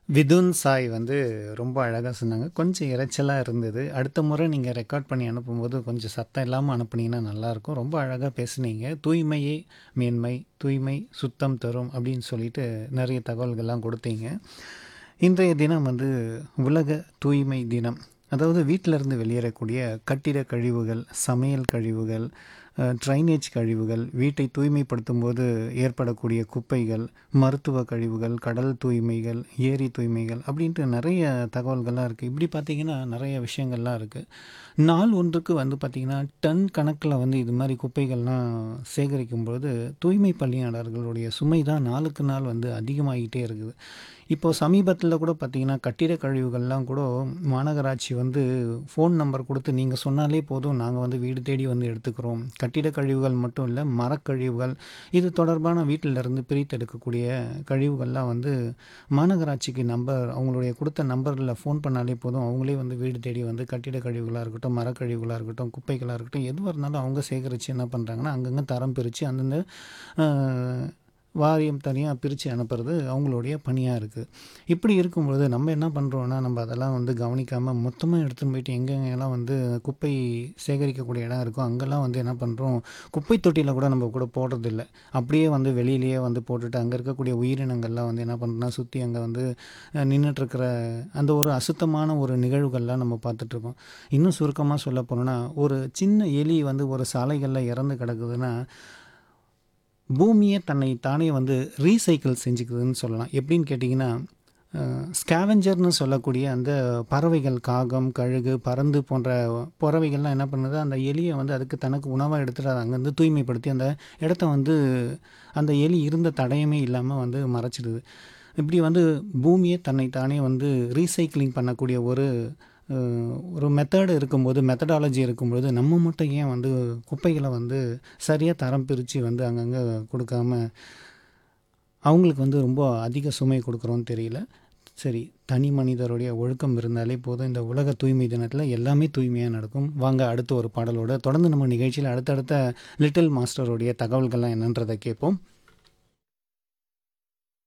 விதுன் சாய் வந்து ரொம்ப அழகா சொன்னாங்க. கொஞ்சம் இரைச்சலா இருந்தது. அடுத்த முறை நீங்க ரெக்கார்ட் பண்ணி அனுப்பும்போது கொஞ்சம் சத்தம் இல்லாம அனுப்புனீங்கன்னா நல்லாயிருக்கும். ரொம்ப அழகா பேசுனீங்க. "தூய்மையே மேன்மை, தூய்மை சுத்தம் தரும்" அப்படின்னு சொல்லிட்டு நெறைய தகவல்கள்லாம் குடுத்தீங்க. இன்றைய தினம் வந்து உலக தூய்மை தினம். அதாவது வீட்ல இருந்து வெளியேறக்கூடிய கட்டிட கழிவுகள், சமையல் கழிவுகள், அ ட்ரைனேஜ் கழிவுகள், வீட்டை தூய்மைப்படுத்தும்போது ஏற்படக்கூடிய குப்பைகள், மருத்துவ கழிவுகள், கடல் தூய்மைகள், ஏரி தூய்மைகள் அப்படின்ட்டு நெறைய தகவல்கள்லாம் இருக்கு. இப்படி பார்த்தீங்கன்னா நெறைய விஷயங்கள்லாம் இருக்கு. நாள் ஒன்றுக்கு வந்து பார்த்தீங்கன்னா, டன் கணக்குல வந்து இது மாரி குப்பைகள்லாம் சேகரிக்கும்போது, தூய்மை பணியாளர்களுடைய சுமை தான் நாளுக்கு நாள் வந்து அதிகமாகிட்டே இருக்குது. இப்போ சமீபத்தில கூட பார்த்தீங்கன்னா, கட்டிட கழிவுகள்லாம் கூட மாநகராட்சி வந்து ஃபோன் நம்பர் குடுத்து, "நீங்க சொன்னாலே போதும், நாங்க வந்து வீடு தேடி வந்து எடுத்துக்கிறோம்." கட்டிட கழிவுகள் மட்டும் இல்ல, மரக்கழிவுகள், இது தொடர்பான வீட்டிலருந்து பிரித்தெடுக்கக்கூடிய கழிவுகள்லாம் வந்து மாநகராட்சிக்கு நம்பர் அவங்களுடைய குடுத்த நம்பர்ல ஃபோன் பண்ணாலே போதும், அவங்களே வந்து வீடு தேடி வந்து கட்டிட கழிவுகளா இருக்கட்டும், மரக்கழிவுகளா இருக்கட்டும், குப்பைகளா இருக்கட்டும், எதுவா இருந்தாலும் அவங்க சேகரிச்சு என்ன பண்றாங்கன்னா, அங்கங்க தரம் பிரிச்சு அந்தந்த அ வாரியம் தனியா பிரிச்சு அனுப்புறது அவங்களுடைய பணியா இருக்கு. இப்படி இருக்கும்பொழுது நம்ம என்ன பண்றோம்னா, நம்ம அதெல்லாம் வந்து கவனிக்காம மொத்தமா எடுத்துன்னு போயிட்டு எங்கெங்கலாம் வந்து குப்பை சேகரிக்கக்கூடிய இடம் இருக்கோ, அங்கெல்லாம் வந்து என்ன பண்றோம், குப்பை தொட்டியில கூட நம்ம கூட போடுறதில்ல. அப்படியே வந்து வெளியிலேயே வந்து போட்டுட்டு, அங்க இருக்கக்கூடிய உயிரினங்கள்லாம் வந்து என்ன பண்ணுதுன்னா, சுத்தி அங்க வந்து அ நின்னுட்டுருக்கிற அந்த ஒரு அசுத்தமான ஒரு நிகழ்வுகள்லாம் நம்ம பார்த்துட்டுருக்கோம். இன்னும் சுருக்கமா சொல்லப் போனோம்னா, ஒரு சின்ன எலி வந்து ஒரு சாலைகள்ல இறந்து கிடக்குதுன்னா, பூமியே தன்னை தானே வந்து ரீசைக்கிள் செஞ்சுக்குதுன்னு சொல்லலாம். எப்படின்னு கேட்டீங்கன்னா, அ ஸ்கேவெஞ்சர்ன்னு சொல்லக்கூடிய அந்த பறவைகள், காகம், கழுகு, பருந்து போன்ற பறவைகள்லாம் என்ன பண்ணுது, அந்த எலிய வந்து அதுக்கு தனக்கு உணவா எடுத்துட்டு அத அங்கருந்து தூய்மைப்படுத்தி, அந்த இடத்த வந்து அந்த எலி இருந்த தடயமே இல்லாம வந்து மறைச்சிடுது. இப்படி வந்து பூமியே தன்னை தானே வந்து ரீசைக்கிளிங் பண்ணக்கூடிய ஒரு அ ஒரு மெத்தட் இருக்கும்போது, மெத்தடாலஜி இருக்கும்பொழுது, நம்ம மட்டும் ஏன் வந்து குப்பைகள வந்து சரியா தரம் பிரிச்சு வந்து அங்கங்க குடுக்காம, அவங்களுக்கு வந்து ரொம்ப அதிக சுமை குடுக்குறோம்னு தெரியல. சரி, தனி மனிதருடைய ஒழுக்கம் இருந்தாலே போதும், இந்த உலக தூய்மை தினத்தில எல்லாமே தூய்மையா நடக்கும். வாங்க அடுத்த ஒரு பாடலோட தொடர்ந்து நம்ம நிகழ்ச்சியில அடுத்தடுத்த லிட்டில் மாஸ்டருடைய தகவல்கள்லாம் என்னன்றத கேட்போம்.